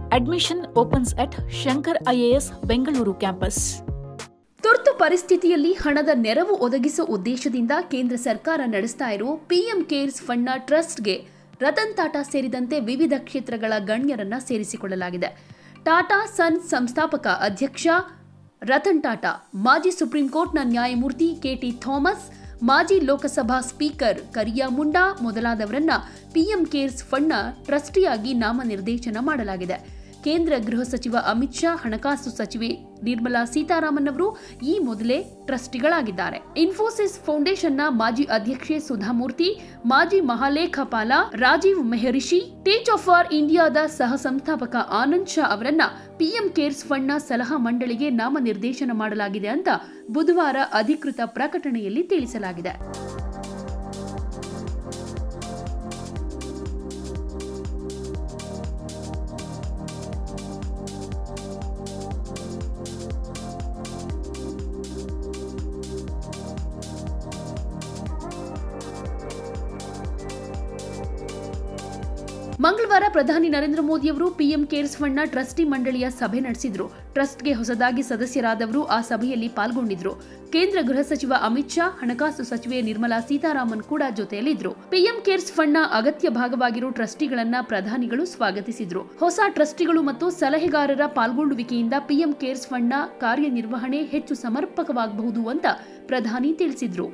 Admission opens at Shankar IAS Bengaluru campus. ತುರ್ತು ಪರಿಸ್ಥಿತಿಯಲ್ಲಿ ಹಣದ ನೆರವು ಒದಗಿಸುವ ಉದ್ದೇಶದಿಂದ ಕೇಂದ್ರ ಸರ್ಕಾರ ನಡೆಸ್ತಾ ಇರೋ ಪಿಎಂ ಕೇರ್ಸ್ ಫಂಡ್ನ ಟ್ರಸ್ಟ್ಗೆ ರತನ್ ಟಾಟಾ ಸೇರಿದಂತೆ ವಿವಿಧ ಕ್ಷೇತ್ರಗಳ ಗಣ್ಯರನ್ನ ಸೇರಿಸಿಕೊಳ್ಳಲಾಗಿದೆ ಟಾಟಾ ಸನ್ ಸಂಸ್ಥಾಪಕ ಅಧ್ಯಕ್ಷ ರತನ್ ಟಾಟಾ ಮಾಜಿ ಸುಪ್ರೀಂ ಕೋರ್ಟ್ನ ನ್ಯಾಯಮೂರ್ತಿ ಕೆಟಿ ಥಾಮಸ್ ಮಾಜಿ ಲೋಕಸಭಾ ಸ್ಪೀಕರ್ ಕರಿಯಾ ಮುಂಡಾ ಮೊದಲಾದವರನ್ನ ಪಿಎಂ ಕೇರ್ಸ್ ಫಂಡ್ನ ಟ್ರಸ್ಟಿಯಾಗಿ ನಾಮನಿರ್ದೇಶನ ಮಾಡಲಾಗಿದೆ ಕೇಂದ್ರ ಗೃಹ ಸಚಿವ ಅಮಿತ್ ಶಾ ಹಣಕಾಸು ಸಚಿವೆ ನಿರ್ಮಲಾ ಸೀತಾರಾಮನ್ ಅವರು ಈ ಮೊದಲೇ ಟ್ರಸ್ಟಿಗಳಾಗಿದ್ದಾರೆ ಇನ್ಫೋಸಿಸ್ ಫೌಂಡೇಶನ್ನ ಮಾಜಿ ಅಧ್ಯಕ್ಷೆ ಸುಧಾಮೂರ್ತಿ ಮಾಜಿ ಮಹಾಲೇಖಪಾಲ Rajiv Mehrishi teach of for ಇಂಡಿಯಾದ ಸಹ ಸಂಸ್ಥಾಪಕ ಆನಂದ್ ಶಾ ಅವರನ್ನ ಪಿಎಂ ಕೇರ್ಸ್ ಫಂಡ್ನ ಸಲಹಾ ಮಂಡಳಿಗೆ ನಾಮನಿರ್ದೇಶನ ಮಾಡಲಾಗಿದೆ ಅಂತ ಬುಧವಾರ ಅಧಿಕೃತ ಪ್ರಕಟಣೆಯಲ್ಲಿ ತಿಳಿಸಲಾಗಿದೆ ಮಂಗಳವಾರ ಪ್ರಧಾನಿ ನರೇಂದ್ರ ಮೋದಿಯವರು ಪಿಎಂ ಕೇರ್ಸ್ ಫಂಡ್ನ ಟ್ರಸ್ಟಿ ಮಂಡಳಿಯ ಸಭೆ ನಡೆಸಿದ್ರು ಟ್ರಸ್ಟ್ಗೆ ಹೊಸದಾಗಿ ಸದಸ್ಯರಾದವರು ಆ ಸಭೆಯಲ್ಲಿ ಪಾಲ್ಗೊಂಡಿದ್ರು ಕೇಂದ್ರ ಗೃಹ ಸಚಿವ ಅಮಿತ್ ಶಾ ಹಣಕಾಸು ಸಚಿವೆ ನಿರ್ಮಲಾ ಸೀತಾರಾಮನ್ ಕೂಡ ಜೊತೆಯಲ್ಲಿದ್ರು ಪಿಎಂ ಕೇರ್ಸ್ ಫಂಡ್ನ ಅಗತ್ಯ ಭಾಗವಾಗಿರೋ ಟ್ರಸ್ಟಿಗಳನ್ನ ಪ್ರಧಾನಿಗಳು ಸ್ವಾಗತಿಸಿದ್ರು ಹೊಸ ಟ್ರಸ್ಟಿಗಳು ಮತ್ತು ಸಲಹೆಗಾರರ ಪಾಲ್ಗೊಳ್ಳುವಿಕೆಯಿಂದ ಪಿಎಂ ಕೇರ್ಸ್ ಫಂಡ್ನ ಕಾರ್ಯನಿರ್ವಹಣೆ ಹೆಚ್ಚು ಸಮರ್ಪಕವಾಗಬಹುದು ಅಂತ ಪ್ರಧಾನಿ ತಿಳಿಸಿದ್ರು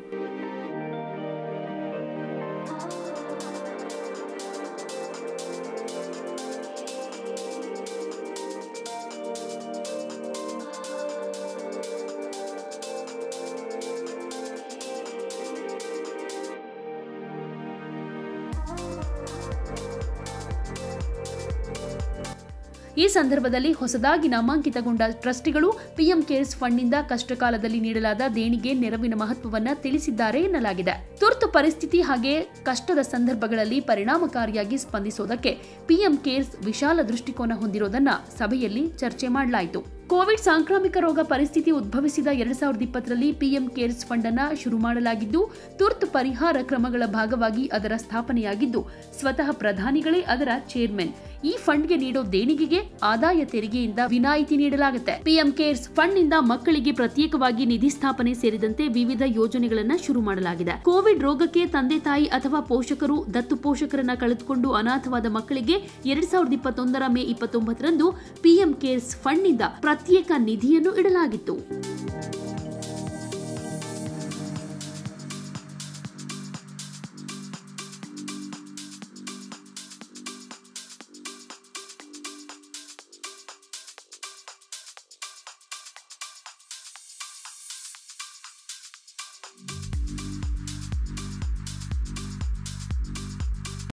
ಈ ಸಂದರ್ಭದಲ್ಲಿ ಹೊಸದಾಗಿ ನಾಮಾಂಕಿತಗೊಂಡ ಟ್ರಸ್ಟಿಗಳು ಪಿಎಂ ಕೇರ್ಸ್ ಫಂಡ್ನಿಂದ ಕಷ್ಟಕಾಲದಲ್ಲಿ ನೀಡಲಾದ ದೇಣಿಗೆ ನೆರವಿನ ಮಹತ್ವವನ್ನ ತಿಳಿಸಿದ್ದಾರೆ ಎನ್ನಲಾಗಿದೆ ತುರ್ತು ಪರಿಸ್ಥಿತಿ ಹಾಗೆ ಕಷ್ಟದ ಸಂದರ್ಭಗಳಲ್ಲಿ ಪರಿಣಾಮಕಾರಿಯಾಗಿ ಸ್ಪಂದಿಸೋದಕ್ಕೆ ಪಿಎಂ ಕೇರ್ಸ್ ವಿಶಾಲ ದೃಷ್ಟಿಕೋನ ಹೊಂದಿರೋದನ್ನ ಸಭೆಯಲ್ಲಿ ಚರ್ಚೆ ಮಾಡಲಾಯಿತು ಕೋವಿಡ್ ಸಾಂಕ್ರಾಮಿಕ ರೋಗ ಪರಿಸ್ಥಿತಿ ಉದ್ಭವಿಸಿದ ಎರಡ್ ಸಾವಿರದ ಇಪ್ಪತ್ತರಲ್ಲಿ ಪಿಎಂ ಕೇರ್ಸ್ ಫಂಡ್ ಅನ್ನ ಶುರು ಮಾಡಲಾಗಿದ್ದು ತುರ್ತು ಪರಿಹಾರ ಕ್ರಮಗಳ ಭಾಗವಾಗಿ ಅದರ ಸ್ಥಾಪನೆಯಾಗಿದ್ದು ಸ್ವತಃ ಪ್ರಧಾನಿಗಳೇ ಅದರ ಚೇರ್ಮನ್ ಈ ಫಂಡ್ಗೆ ನೀಡೋ ದೇಣಿಗೆಗೆ ಆದಾಯ ತೆರಿಗೆಯಿಂದ ವಿನಾಯಿತಿ ನೀಡಲಾಗುತ್ತೆ ಪಿಎಂ ಕೇರ್ಸ್ ಫಂಡ್ ನಿಂದ ಮಕ್ಕಳಿಗೆ ಪ್ರತ್ಯೇಕವಾಗಿ ನಿಧಿ ಸ್ಥಾಪನೆ ಸೇರಿದಂತೆ ವಿವಿಧ ಯೋಜನೆಗಳನ್ನ ಶುರು ಮಾಡಲಾಗಿದೆ ಕೋವಿಡ್ ರೋಗಕ್ಕೆ ತಂದೆ ತಾಯಿ ಅಥವಾ ಪೋಷಕರು ದತ್ತು ಪೋಷಕರನ್ನ ಕಳೆದುಕೊಂಡು ಅನಾಥವಾದ ಮಕ್ಕಳಿಗೆ ಎರಡ್ ಸಾವಿರದ ಇಪ್ಪತ್ತೊಂದರ ಮೇ ಇಪ್ಪತ್ತೊಂಬತ್ತರಂದು ಪಿಎಂ ಕೇರ್ಸ್ ಫಂಡ್ ನಿಂದ ಪ್ರತ್ಯೇಕ ನಿಧಿಯನ್ನು ಇಡಲಾಗಿತ್ತು